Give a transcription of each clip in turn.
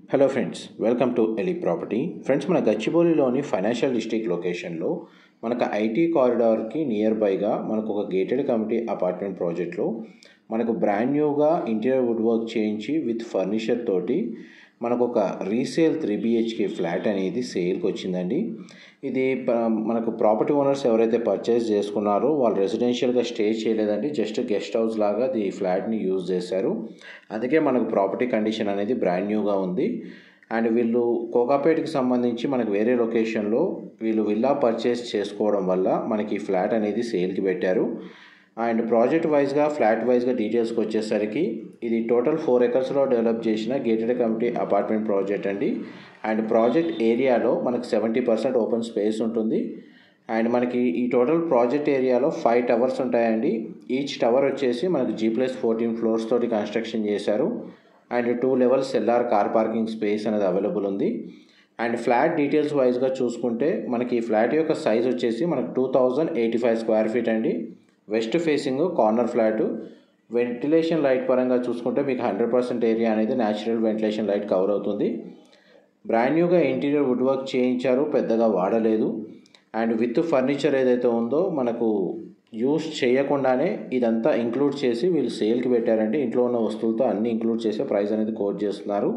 hello friends welcome to ఎలి property friends మన గచ్చిబౌలిలోని ఫైనాన్షియల్ డిస్ట్రిక్ట్ లొకేషన్లో మనకు ఐటీ కారిడార్కి నియర్ బైగా మనకు ఒక గేటెడ్ కమిటీ అపార్ట్మెంట్ ప్రాజెక్ట్లో మనకు బ్రాండ్ న్యూగా ఇంటీరియర్ వుడ్ వర్క్ చేయించి విత్ ఫర్నిచర్ తోటి మనకు ఒక రీసేల్ త్రీ బిహెచ్కే ఫ్లాట్ అనేది సేల్కి వచ్చిందండి ఇది ప- మనకు ప్రాపర్టీ ఓనర్స్ ఎవరైతే పర్చేస్ చేసుకున్నారో వాళ్ళు రెసిడెన్షియల్గా స్టే చేయలేదండి జస్ట్ గెస్ట్ హౌస్ లాగా ఈ ఫ్లాట్ని యూజ్ చేశారు అందుకే మనకు ప్రాపర్టీ కండిషన్ అనేది బ్రాండ్ న్యూగా ఉంది అండ్ వీళ్ళు కోకాపేట్కి సంబంధించి మనకు వేరే లొకేషన్లో వీళ్ళు విల్లా పర్చేస్ చేసుకోవడం వల్ల మనకి ఈ ఫ్లాట్ అనేది సేల్కి పెట్టారు అండ్ ప్రాజెక్ట్ వైజ్గా ఫ్లాట్ వైజ్గా డీటెయిల్స్కి వచ్చేసరికి ఇది టోటల్ ఫోర్ ఎకర్స్లో డెవలప్ చేసిన గేటెడ్ కమిటీ అపార్ట్మెంట్ ప్రాజెక్ట్ అండి అండ్ ప్రాజెక్ట్ ఏరియాలో మనకు సెవెంటీ పర్సెంట్ ఓపెన్ స్పేస్ ఉంటుంది అండ్ మనకి ఈ టోటల్ ప్రాజెక్ట్ ఏరియాలో ఫైవ్ టవర్స్ ఉంటాయండి ఈచ్ టవర్ వచ్చేసి మనకు జీ ప్లస్ ఫోర్టీన్ ఫ్లోర్స్ తోటి కన్స్ట్రక్షన్ చేశారు అండ్ టూ లెవెల్స్ ఎల్ఆర్ కార్ పార్కింగ్ స్పేస్ అనేది అవైలబుల్ ఉంది అండ్ ఫ్లాట్ డీటెయిల్స్ వైజ్గా చూసుకుంటే మనకి ఈ ఫ్లాట్ యొక్క సైజ్ వచ్చేసి మనకు two thousand eighty five square feet అండి west facing corner flat ventilation light పరంగా చూసుకుంటే మీకు హండ్రెడ్ పర్సెంట్ ఏరియా అనేది న్యాచురల్ వెంటిలేషన్ లైట్ కవర్ అవుతుంది బ్రాండ్ న్యూగా ఇంటీరియర్ వుడ్ వర్క్ చేయించారు పెద్దగా వాడలేదు అండ్ విత్ ఫర్నిచర్ ఏదైతే ఉందో మనకు యూస్ చేయకుండానే ఇదంతా ఇంక్లూడ్ చేసి వీళ్ళు సేల్కి పెట్టారంటే ఇంట్లో ఉన్న వస్తువులతో అన్నీ ఇంక్లూడ్ చేసే ప్రైస్ అనేది కోట్ చేస్తున్నారు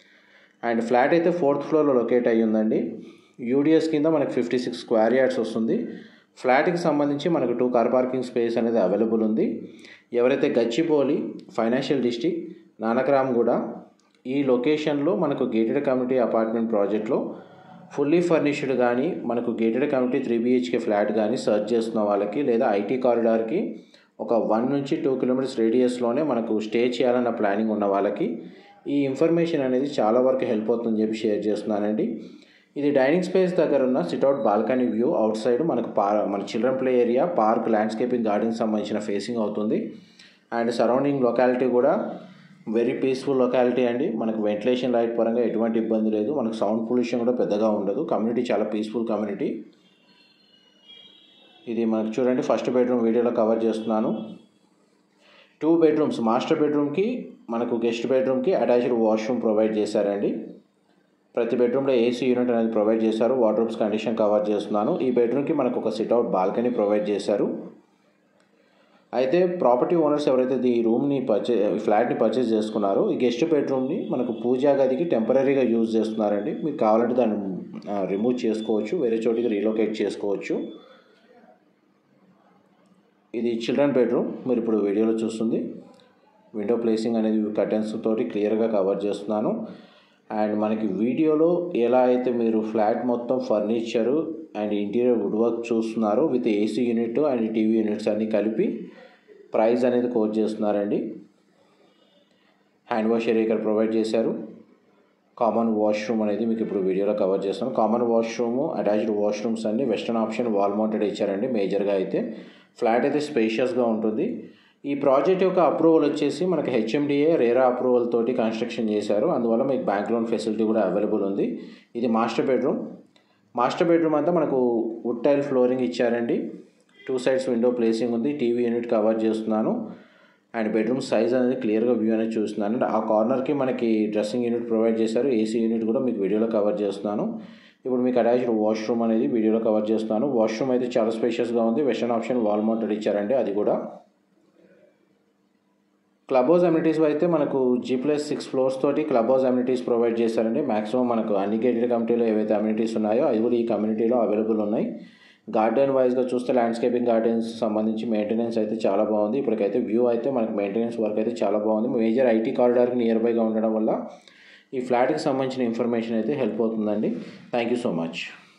అండ్ ఫ్లాట్ అయితే ఫోర్త్ ఫ్లోర్లో లొకేట్ అయ్యి ఉందండి యూడిఎస్ కింద మనకి ఫిఫ్టీ సిక్స్ స్క్వేర్ యార్డ్స్ వస్తుంది ఫ్లాట్కి సంబంధించి మనకు టూ కార్ పార్కింగ్ స్పేస్ అనేది అవైలబుల్ ఉంది ఎవరైతే గచ్చిబౌలి ఫైనాన్షియల్ డిస్టిక్ నానక్రామ్గూడ ఈ లొకేషన్లో మనకు గేటెడ్ కమ్యూనిటీ అపార్ట్మెంట్ ప్రాజెక్ట్లో ఫుల్లీ ఫర్నిష్డ్ కానీ మనకు gated community three BHK flat కానీ సర్చ్ చేస్తున్న వాళ్ళకి లేదా ఐటీ కారిడార్కి ఒక వన్ నుంచి టూ కిలోమీటర్స్ రేడియస్లోనే మనకు స్టే చేయాలన్న ప్లానింగ్ ఉన్న వాళ్ళకి ఈ ఇన్ఫర్మేషన్ అనేది చాలా వరకు హెల్ప్ అవుతుందని చెప్పి షేర్ చేస్తున్నానండి ఇది డైనింగ్ స్పేస్ దగ్గర ఉన్న sit out balcony view outside మనకు పార్ మన children play area park landscaping garden సంబంధించిన ఫేసింగ్ అవుతుంది అండ్ సరౌండింగ్ లొకాలిటీ కూడా వెరీ పీస్ఫుల్ లొకాలిటీ అండి మనకు వెంటిలేషన్ లైట్ పరంగా ఎటువంటి ఇబ్బంది లేదు మనకు సౌండ్ పొల్యూషన్ కూడా పెద్దగా ఉండదు కమ్యూనిటీ చాలా పీస్ఫుల్ కమ్యూనిటీ ఇది మనకు చూడండి ఫస్ట్ బెడ్రూమ్ వీడియోలో కవర్ చేస్తున్నాను టూ బెడ్రూమ్స్ మాస్టర్ బెడ్రూమ్కి మనకు గెస్ట్ బెడ్రూమ్కి అటాచ్డ్ వాష్రూమ్ ప్రొవైడ్ చేశారండి ప్రతి బెడ్రూమ్లో ఏసీ యూనిట్ అనేది ప్రొవైడ్ చేశారు వార్డ్రోబ్స్ కండిషన్ కవర్ చేస్తున్నాను ఈ బెడ్రూమ్కి మనకు ఒక సిట్అవుట్ బాల్కనీ ప్రొవైడ్ చేశారు అయితే ప్రాపర్టీ ఓనర్స్ ఎవరైతే ఈ రూమ్ని పర్చే ఫ్లాట్ని పర్చేస్ చేసుకున్నారో ఈ గెస్ట్ బెడ్రూమ్ని మనకు పూజా గదికి టెంపరీగా యూజ్ చేస్తున్నారండి మీకు కావాలంటే దాన్ని రిమూవ్ చేసుకోవచ్చు వేరే చోటికి రీలొకేట్ చేసుకోవచ్చు ఇది చిల్డ్రన్ బెడ్రూమ్ మీరు ఇప్పుడు వీడియోలో చూస్తుంది విండో ప్లేసింగ్ అనేది కర్టెన్స్ తోటి క్లియర్గా కవర్ చేస్తున్నాను అండ్ మనకి వీడియోలో ఎలా అయితే మీరు ఫ్లాట్ మొత్తం furniture and interior wood work చూస్తున్నారో with AC unit and TV units అన్నీ కలిపి ప్రైస్ అనేది కోట్ చేస్తున్నారండి హ్యాండ్ వాష్ ఏరియా ఇక్కడ ప్రొవైడ్ చేశారు కామన్ వాష్రూమ్ అనేది మీకు ఇప్పుడు వీడియోలో కవర్ చేస్తాను కామన్ వాష్రూమ్ అటాచ్డ్ వాష్రూమ్స్ అన్ని వెస్టర్న్ ఆప్షన్ వాల్ మౌంటెడ్ ఇచ్చారండి మేజర్గా అయితే ఫ్లాట్ అయితే స్పేషియస్గా ఉంటుంది ఈ ప్రాజెక్ట్ యొక్క అప్రూవల్ వచ్చేసి మనకి హెచ్ఎండిఏ రేరా అప్రూవల్ తోటి కన్స్ట్రక్షన్ చేశారు అందువల్ల మీకు బ్యాంక్ లోన్ ఫెసిలిటీ కూడా అవైలబుల్ ఉంది ఇది మాస్టర్ బెడ్రూమ్ మాస్టర్ బెడ్రూమ్ అంతా మనకు వుడ్ టైల్ ఫ్లోరింగ్ ఇచ్చారండి టూ సైడ్స్ విండో ప్లేసింగ్ ఉంది టీవీ యూనిట్ కవర్ చేస్తున్నాను అండ్ బెడ్రూమ్ సైజ్ అనేది క్లియర్గా వ్యూ అనేది చూస్తున్నాను అండ్ ఆ కార్నర్కి మనకి డ్రెస్సింగ్ యూనిట్ ప్రొవైడ్ చేశారు ఏసీ యూనిట్ కూడా మీకు వీడియోలో కవర్ చేస్తున్నాను ఇప్పుడు మీకు అటాచ్డ్ వాష్రూమ్ అనేది వీడియోలో కవర్ చేస్తున్నాను వాష్రూమ్ అయితే చాలా స్పేషియస్గా ఉంది వెస్టర్న్ ఆప్షన్ వాల్ మౌంటెడ్ ఇచ్చారండి అది కూడా క్లబ్ హౌస్ అమ్యూనిటీస్ అయితే మనకు జీ ప్లస్ సిక్స్ ఫ్లోర్స్ తోటి క్లబ్ హౌస్ అమ్యూనిటీస్ ప్రొవైడ్ చేశారండి మాక్సిమం మనకు అన్ని గేటెడ్ కమిటీలో ఏవైతే అమ్యూనిటీస్ ఉన్నాయో అవి కూడా ఈ కమ్యూనిటీలో అవైలబుల్ ఉన్నాయి గార్డెన్ వైజ్గా చూస్తే ల్యాండ్స్కేపింగ్ గార్డెన్స్ సంబంధించి మెయింటెనెన్స్ అయితే చాలా బాగుంది ఇప్పటికైతే వ్యూ అయితే మనకి మెయింటెనెన్స్ వర్క్ అయితే చాలా బాగుంది మేజర్ ఐటీ కారిడార్కి నియర్ బైగా ఉండడం వల్ల ఈ ఫ్లాట్కి సంబంధించిన ఇన్ఫర్మేషన్ అయితే హెల్ప్ అవుతుందండి థ్యాంక్ యూ సో మచ్